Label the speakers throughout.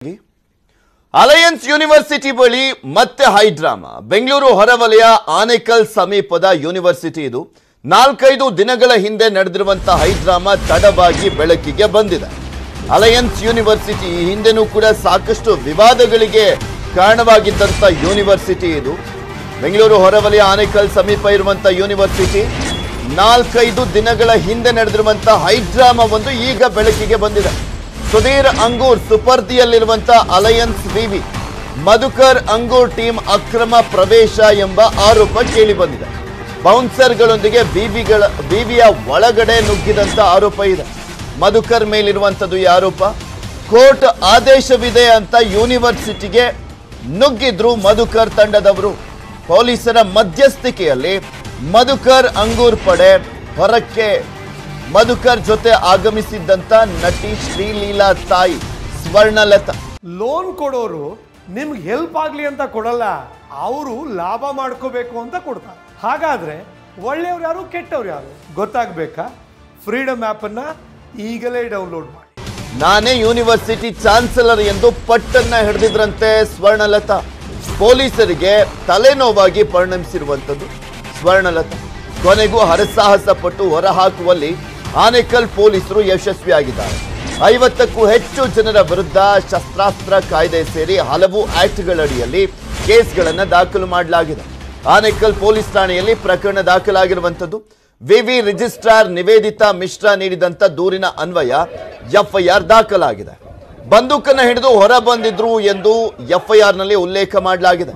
Speaker 1: alliance university ಬಳಿ ಮತ್ತೆ high drama Bengaluru ಹೊರವಲಯ Anekal ಸಮೀಪದ ಯೂನಿವರ್ಸಿಟಿ ಇದು ನಾಲ್ಕೈದು ದಿನಗಳ ಹಿಂದೆ ನಡೆದಿರುವಂತಹ ಹೈಡ್ರಾಮಾ ತಡವಾಗಿ ಬೆಳಕಿಗೆ ಬಂದಿದೆ ಅಲಯನ್ಸ್ ಯೂನಿವರ್ಸಿಟಿ ಈ ಹಿಂದೆನೂ ಕೂಡ ಸಾಕಷ್ಟು ವಿವಾದಗಳಿಗೆ ಕಾರಣವಾಗಿದ್ದಂಥ ಯೂನಿವರ್ಸಿಟಿ ಇದು ಬೆಂಗಳೂರು ಹೊರವಲಯ ಆನೇಕಲ್ ಸಮೀಪ ಇರುವಂತ ಯೂನಿವರ್ಸಿಟಿ ನಾಲ್ಕೈದು ದಿನಗಳ ಹಿಂದೆ ನಡೆದಿರುವಂತ ಹೈಡ್ರಾಮಾ ಒಂದು ಈಗ ಬೆಳಕಿಗೆ ಬಂದಿದೆ ಸುಧೀರ್ ಅಂಗೂರ್ ಸುಪರ್ದಿಯಲ್ಲಿರುವಂತ ಅಲಯನ್ಸ್ ವಿವಿ ಮಧುಕರ್ ಅಂಗೂರ್ ಟೀಮ್ ಅಕ್ರಮ ಪ್ರವೇಶ ಎಂಬ ಆರೋಪ ಕೇಳಿ ಬಂದಿದೆ ಬೌನ್ಸರ್ಗಳೊಂದಿಗೆ ಬಿಬಿಗಳ ಬಿಬಿಯ ಒಳಗಡೆ ನುಗ್ಗಿದಂತ ಆರೋಪ ಇದೆ ಮಧುಕರ್ ಮೇಲಿರುವಂತದ್ದು ಈ ಆರೋಪ ಕೋರ್ಟ್ ಆದೇಶವಿದೆ ಅಂತ ಯೂನಿವರ್ಸಿಟಿಗೆ ನುಗ್ಗಿದ್ರು ಮಧುಕರ್ ತಂಡದವರು ಪೊಲೀಸರ ಮಧ್ಯಸ್ಥಿಕೆಯಲ್ಲಿ ಮಧುಕರ್ ಅಂಗೂರ್ ಪಡೆ ಹೊರಕ್ಕೆ ಮಧುಕರ್ ಜೊತೆ ಆಗಮಿಸಿದ್ದಂತ ನಟಿ ಶ್ರೀಲೀಲಾ ತಾಯಿ ಸ್ವರ್ಣಲತಾ
Speaker 2: ಲೋನ್ ಕೊಡೋರು ನಿಮ್ಗೆ ಹೆಲ್ಪ್ ಆಗ್ಲಿ ಅಂತ ಕೊಡಲ್ಲ ಅವರು ಲಾಭ ಮಾಡ್ಕೋಬೇಕು ಅಂತ ಕೊಡ್ತಾರೆ ಹಾಗಾದ್ರೆ ಒಳ್ಳೆಯವ್ರು ಯಾರು ಕೆಟ್ಟವ್ರು ಯಾರು ಗೊತ್ತಾಗ್ಬೇಕಾ ಫ್ರೀಡಮ್ ಅನ್ನ ಈಗಲೇ ಡೌನ್ಲೋಡ್ ಮಾಡಿ
Speaker 1: ನಾನೇ ಯೂನಿವರ್ಸಿಟಿ ಚಾನ್ಸಲರ್ ಎಂದು ಪಟ್ಟನ್ನ ಹಿಡಿದಿದ್ರಂತೆ ಸ್ವರ್ಣಲತಾ ಪೊಲೀಸರಿಗೆ ತಲೆನೋವಾಗಿ ಪರಿಣಮಿಸಿರುವಂಥದ್ದು ಸ್ವರ್ಣಲತಾ ಕೊನೆಗೂ ಹರಸಾಹಸ ಪಟ್ಟು ಹೊರಹಾಕುವಲ್ಲಿ ಆನೇಕಲ್ ಪೊಲೀಸರು ಯಶಸ್ವಿಯಾಗಿದ್ದಾರೆ ಐವತ್ತಕ್ಕೂ ಹೆಚ್ಚು ಜನರ ವಿರುದ್ಧ ಶಸ್ತ್ರಾಸ್ತ್ರ ಕಾಯ್ದೆ ಸೇರಿ ಹಲವು ಆಕ್ಟ್ಗಳಡಿಯಲ್ಲಿ ಕೇಸ್ಗಳನ್ನು ದಾಖಲು ಮಾಡಲಾಗಿದೆ ಆನೇಕಲ್ ಪೊಲೀಸ್ ಠಾಣೆಯಲ್ಲಿ ಪ್ರಕರಣ ದಾಖಲಾಗಿರುವಂಥದ್ದು ವಿವಿ ರಿಜಿಸ್ಟ್ರಾರ್ ನಿವೇದಿತಾ ಮಿಶ್ರಾ ನೀಡಿದಂತ ದೂರಿನ ಅನ್ವಯ ಎಫ್ಐಆರ್ ದಾಖಲಾಗಿದೆ ಬಂದೂಕನ್ನ ಹಿಡಿದು ಹೊರ ಬಂದಿದ್ರು ಎಂದು ಎಫ್ಐಆರ್ ನಲ್ಲಿ ಉಲ್ಲೇಖ ಮಾಡಲಾಗಿದೆ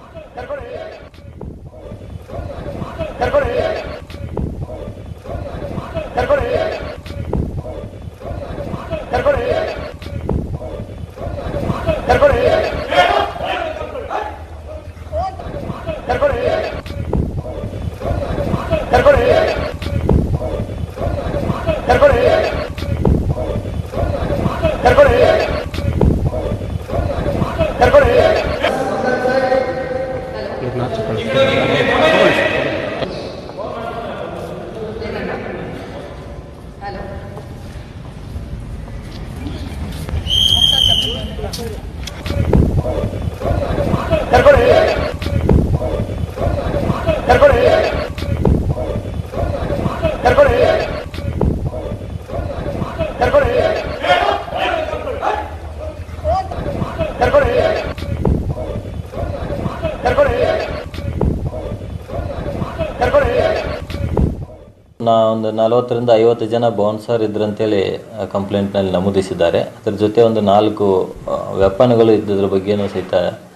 Speaker 3: ನಾ ಒಂದು ನಲವತ್ತರಿಂದ ಐವತ್ತು ಜನ ಬೌನ್ಸರ್ ಇದ್ರಂತೇಳಿ ಕಂಪ್ಲೇಂಟ್ನಲ್ಲಿ ನಮೂದಿಸಿದ್ದಾರೆ ಅದರ ಜೊತೆ ಒಂದು ನಾಲ್ಕು ವೆಪನ್ಗಳು ಇದ್ದದ್ರ ಬಗ್ಗೆನೂ ಸಹಿತ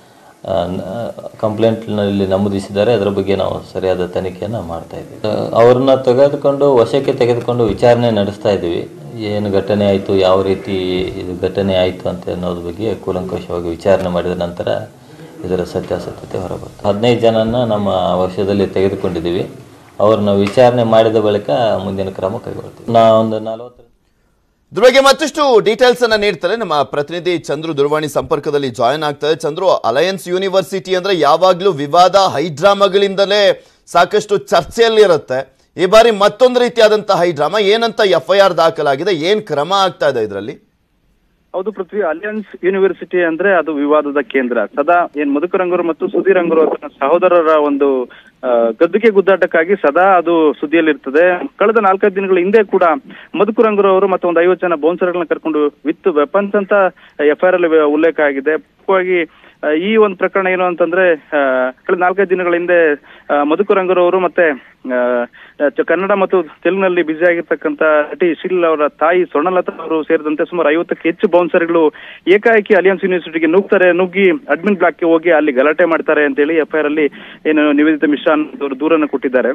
Speaker 3: ಆ, ನ- ಕಂಪ್ಲೇಂಟ್ನಲ್ಲಿ ನಮೂದಿಸಿದ್ದಾರೆ ಅದರ ಬಗ್ಗೆ ನಾವು ಸರಿಯಾದ ತನಿಖೆಯನ್ನು ಮಾಡ್ತಾ ಇದ್ದೀವಿ ಆ, ಅವ್ರನ್ನ ತೆಗೆದುಕೊಂಡು ವಶಕ್ಕೆ ತೆಗೆದುಕೊಂಡು ವಿಚಾರಣೆ ನಡೆಸ್ತಾ ಇದ್ದೀವಿ ಏನು ಘಟನೆ ಆಯಿತು ಯಾವ ರೀತಿ ಇದು ಘಟನೆ ಆಯಿತು ಅಂತ ಅನ್ನೋದ್ರ ಬಗ್ಗೆ ಕೂಲಂಕಷವಾಗಿ ವಿಚಾರಣೆ ಮಾಡಿದ ನಂತರ ಇದರ ಸತ್ಯಾಸತ್ಯತೆ ಹೊರಬರುತ್ತೆ ಹದಿನೈದು ಜನನ ನಮ್ಮ ವಶದಲ್ಲಿ ತೆಗೆದುಕೊಂಡಿದ್ದೀವಿ ಅವ್ರನ್ನ ವಿಚಾರಣೆ ಮಾಡಿದ ಬಳಿಕ ಮುಂದಿನ ಕ್ರಮ ಕೈಗೊಳ್ತೀವಿ ನಾ ಒಂದು ನಲವತ್ತು
Speaker 1: ಇದ್ರ ಬಗ್ಗೆ ಮತ್ತಷ್ಟು ಡೀಟೇಲ್ಸ್ ಅನ್ನ ನೀಡ್ತಾರೆ ನಮ್ಮ ಪ್ರತಿನಿಧಿ ಚಂದ್ರು ದೂರವಾಣಿ ಸಂಪರ್ಕದಲ್ಲಿ ಜಾಯಿನ್ ಆಗ್ತಾರೆ ಚಂದ್ರು ಅಲಯನ್ಸ್ ಯೂನಿವರ್ಸಿಟಿ ಅಂದ್ರೆ ಯಾವಾಗ್ಲೂ ವಿವಾದ ಹೈಡ್ರಾಮಾಗಳಿಂದಲೇ ಸಾಕಷ್ಟು ಚರ್ಚೆಯಲ್ಲಿರುತ್ತೆ ಈ ಬಾರಿ ಮತ್ತೊಂದು ರೀತಿಯಾದಂತಹ ಹೈಡ್ರಾಮಾ ಏನಂತ ಎಫ್ ಐ ಆರ್ ದಾಖಲಾಗಿದೆ ಏನ್ ಕ್ರಮ ಆಗ್ತಾ ಇದೆ ಇದರಲ್ಲಿ
Speaker 4: ಹೌದು ಪೃಥ್ವಿ ಅಲಿಯನ್ಸ್ ಯೂನಿವರ್ಸಿಟಿ ಅಂದ್ರೆ ಅದು ವಿವಾದದ ಕೇಂದ್ರ ಸದಾ ಏನ್ ಮಧುಕರಂಗರು ಮತ್ತು ಸುಧೀರ್ ಅಂಗರು ತನ್ನ ಸಹೋದರರ ಒಂದು ಆ, ಗದ್ದುಗೆ ಗುದ್ದಾಟಕ್ಕಾಗಿ ಸದಾ ಅದು ಸುದ್ದಿಯಲ್ಲಿರ್ತದೆ ಕಳೆದ ನಾಲ್ಕೈದು ದಿನಗಳ ಹಿಂದೆ ಕೂಡ ಮಧುಕರಂಗರು ಅವರು ಮತ್ತು ಒಂದು ಐವತ್ತು ಜನ ಬೌನ್ಸರ್ಗಳನ್ನ ಕರ್ಕೊಂಡು ವಿತ್ ವೆಪನ್ಸ್ ಅಂತ ಎಫ್ ಐ ಆರ್ ಅಲ್ಲಿ ಉಲ್ಲೇಖ ಆಗಿದೆ ಮುಖ್ಯವಾಗಿ ಆ, ಈ ಒಂದು ಪ್ರಕರಣ ಏನು ಅಂತಂದ್ರೆ ಆ, ಕಳೆದ ನಾಲ್ಕೈದು ದಿನಗಳ ಹಿಂದೆ ಆ, ಮಧುಕರಂಗರು ಅವರು ಮತ್ತೆ ಆ, ಚ- ಕನ್ನಡ ಮತ್ತು ತೆಲುಗಿನಲ್ಲಿ ಬ್ಯುಸಿ ಆಗಿರ್ತಕ್ಕಂಥ ನಟಿ ಶಿಲ್ ಅವರ ತಾಯಿ ಸ್ವರ್ಣಲತಾ ಅವರು ಸೇರಿದಂತೆ ಸುಮಾರು ಐವತ್ತಕ್ಕೆ ಹೆಚ್ಚು ಬೌನ್ಸರ್ಗಳು ಏಕಾಏಕಿ ಅಲಿಯನ್ಸ್ ಯೂನಿವರ್ಸಿಟಿಗೆ ನುಗ್ತಾರೆ ನುಗ್ಗಿ ಅಡ್ಮಿನ್ ಬ್ಲಾಕ್ಗೆ ಹೋಗಿ ಅಲ್ಲಿ ಗಲಾಟೆ ಮಾಡ್ತಾರೆ ಅಂತೇಳಿ ಎಫ್ಐಆರ್ ಅಲ್ಲಿ ಏನು ನಿವೇದಿತ ಮಿಶ್ರಾ ಅವರು ದೂರನ್ನು ಕೊಟ್ಟಿದ್ದಾರೆ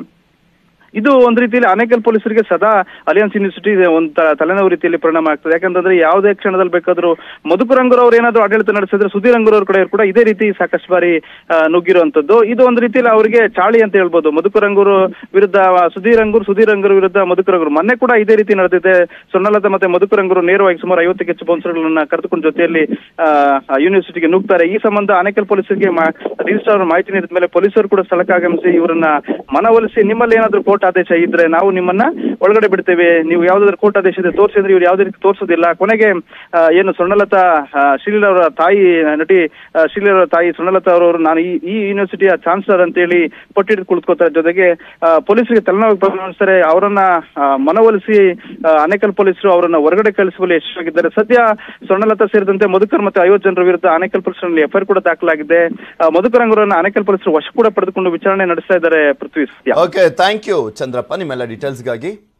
Speaker 4: ಇದು ಒಂದ್ ರೀತಿಯಲ್ಲಿ ಅನೇಕಲ್ ಪೊಲೀಸರಿಗೆ ಸದಾ ಅಲಿಯನ್ಸ್ ಯೂನಿವರ್ಸಿಟಿ ಒಂದು ತ- ತಲೆನೋವು ರೀತಿಯಲ್ಲಿ ಪರಿಣಾಮ ಆಗ್ತದೆ ಯಾಕಂತಂದ್ರೆ ಯಾವುದೇ ಕ್ಷಣದಲ್ಲಿ ಬೇಕಾದ್ರೂ ಮಧುಕರಂಗರ್ ಅವ್ರು ಏನಾದ್ರು ಆಡಳಿತ ನಡೆಸಿದ್ರೆ ಸುಧೀರ್ ಅಂಗರ್ ಅವ್ರ ಕಡೆ ಕೂಡ ಇದೇ ರೀತಿ ಸಾಕಷ್ಟು ಬಾರಿ ಆ, ನುಗ್ಗಿರುವಂತದ್ದು ಇದು ಒಂದು ರೀತಿಯಲ್ಲಿ ಅವರಿಗೆ ಚಾಳಿ ಅಂತ ಹೇಳ್ಬೋದು ಮಧುಕರಂಗೂರು ವಿರುದ್ಧ ಸುಧೀರ್ ಅಂಗೂರ್ ಸುಧೀರ್ ಅಂಗೂರ್ ವಿರುದ್ಧ ಮಧುಕರಂಗೂರು ಮೊನ್ನೆ ಕೂಡ ಇದೇ ರೀತಿ ನಡೆದಿದೆ ಸ್ವರ್ಣಲತಾ ಮತ್ತೆ ಮಧುಕರಂಗೂರು ನೇರವಾಗಿ ಸುಮಾರು ಐವತ್ತಕ್ಕೆ ಹೆಚ್ಚು ಬೌನ್ಸರ್ಗಳನ್ನ ಕರೆದುಕೊಂಡು ಜೊತೆಯಲ್ಲಿ ಆ, ಆ, ಯೂನಿವರ್ಸಿಟಿಗೆ ನುಗ್ತಾರೆ ಈ ಸಂಬಂಧ ಅನೇಕಲ್ ಪೊಲೀಸರಿಗೆ ರಿಜಿಸ್ಟ್ರಾರ್ ಮಾಹಿತಿ ನೀಡಿದ ಮೇಲೆ ಪೊಲೀಸರು ಕೂಡ ಸ್ಥಳಕ್ಕೆ ಆಗಮಿಸಿ ಇವರನ್ನ ಮನವೊಲಿಸಿ ನಿಮ್ಮಲ್ಲಿ ಏನಾದ್ರೂ ಕೋರ್ಟ್ ಕೋರ್ಟ್ ಆದೇಶ ಇದ್ರೆ ನಾವು ನಿಮ್ಮನ್ನ ಒಳಗಡೆ ಬಿಡ್ತೇವೆ ನೀವು ಯಾವ್ದಾದ್ರು ಕೋರ್ಟ್ ಆದೇಶ ಇದೆ ತೋರಿಸಿ ಅಂದ್ರೆ ಇವ್ರು ಯಾವುದೇ ರೀತಿ ತೋರಿಸೋದಿಲ್ಲ ಕೊನೆಗೆ ಆ, ಏನು ಸ್ವರ್ಣಲತಾ ಆ, ಶ್ರೀಲೀಲಾ ಅವರ ತಾಯಿ ನಟಿ ಆ, ಶ್ರೀಲೀಲಾ ಅವರ ತಾಯಿ ಸ್ವರ್ಣಲತಾ ಅವರವರು ನಾನು ಈ ಈ ಯೂನಿವರ್ಸಿಟಿಯ ಚಾನ್ಸಲರ್ ಅಂತೇಳಿ ಪಟ್ಟಿಟ್ಟು ಕುಳಿತುಕೋತಾರೆ ಜೊತೆಗೆ ಆ, ಪೊಲೀಸರಿಗೆ ತಲೆನೋವು ಪರಿಗಣಿಸ್ತಾರೆ ಅವರನ್ನ ಆ, ಮನವೊಲಿಸಿ ಆ, ಆನೇಕಲ್ ಪೊಲೀಸರು ಅವರನ್ನ ಹೊರಗಡೆ ಕಳಿಸುವಲ್ಲಿ ಯಶಸ್ವಿಯಾಗಿದ್ದಾರೆ ಸದ್ಯ ಸ್ವರ್ಣಲತಾ ಸೇರಿದಂತೆ ಮಧುಕರ್ ಮತ್ತು ಐವತ್ತು ಜನರ ವಿರುದ್ಧ ಆನೇಕಲ್ ಪೊಲೀಸರಲ್ಲಿ ಎಫ್ಐಆರ್ ಕೂಡ ದಾಖಲಾಗಿದೆ ಆ, ಮಧುಕರ್ ಅಂಗರವರನ್ನ ಆನೇಕಲ್ ಪೊಲೀಸರು ವಶ ಕೂಡ ಪಡೆದುಕೊಂಡು ವಿಚಾರಣೆ ನಡೆಸ್ತಾ ಇದ್ದಾರೆ ಪೃಥ್ವಿ ಸದ್ಯ
Speaker 1: ಓಕೆ ಥ್ಯಾಂಕ್ ಯು ಚಂದ್ರಪ್ಪ ನಿಮ್ಮೆಲ್ಲ ಡೀಟೇಲ್ಸ್ಗಾಗಿ